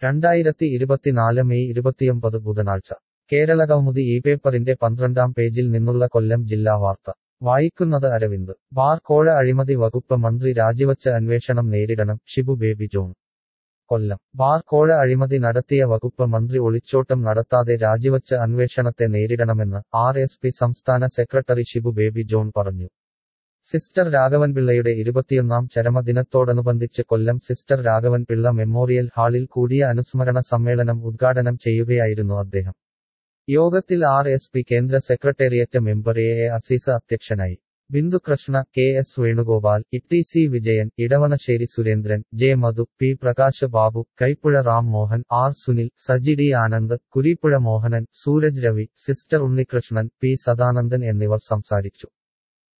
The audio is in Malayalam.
രണ്ടായിരത്തി ഇരുപത്തിനാല് മെയ് ഇരുപത്തിയൊമ്പത് ബുധനാഴ്ച കേരളകൗമുദി ഈ പേപ്പറിന്റെ പന്ത്രണ്ടാം പേജിൽ നിന്നുള്ള കൊല്ലം ജില്ലാ വാർത്ത വായിക്കുന്നത് അരവിന്ദ് ബാർ കോഴ അഴിമതി വകുപ്പ് മന്ത്രി രാജിവച്ച അന്വേഷണം നേരിടണം ഷിബു ബേബി ജോൺ കൊല്ലം ബാർ കോഴ അഴിമതി നടത്തിയ വകുപ്പ് മന്ത്രി ഒളിച്ചോട്ടം നടത്താതെ രാജിവച്ച അന്വേഷണത്തെ നേരിടണമെന്ന് ആർ എസ് പി സംസ്ഥാന സെക്രട്ടറി ഷിബു ബേബി ജോൺ പറഞ്ഞു സിസ്റ്റർ രാഘവൻപിള്ളയുടെ ഇരുപത്തിയൊന്നാം ചരമദിനത്തോടനുബന്ധിച്ച് കൊല്ലം സിസ്റ്റർ രാഘവൻപിള്ള മെമ്മോറിയൽ ഹാളിൽ കൂടിയ അനുസ്മരണ സമ്മേളനം ഉദ്ഘാടനം ചെയ്യുകയായിരുന്നു അദ്ദേഹം യോഗത്തിൽ ആർ എസ് പി കേന്ദ്ര secretariat member A A Azeez അധ്യക്ഷനായി Bindu Krishna K S Venugopal Itty C Vijayan Edavanassery Surendran J Madhu P Prakash Babu Kaipuzha Ram Mohan R Sunil Saji D Anand Kureepuzha Mohanan Sooraj Ravi sister Unnikrishnan P Sadanandan എന്നിവർ സംസാരിച്ചു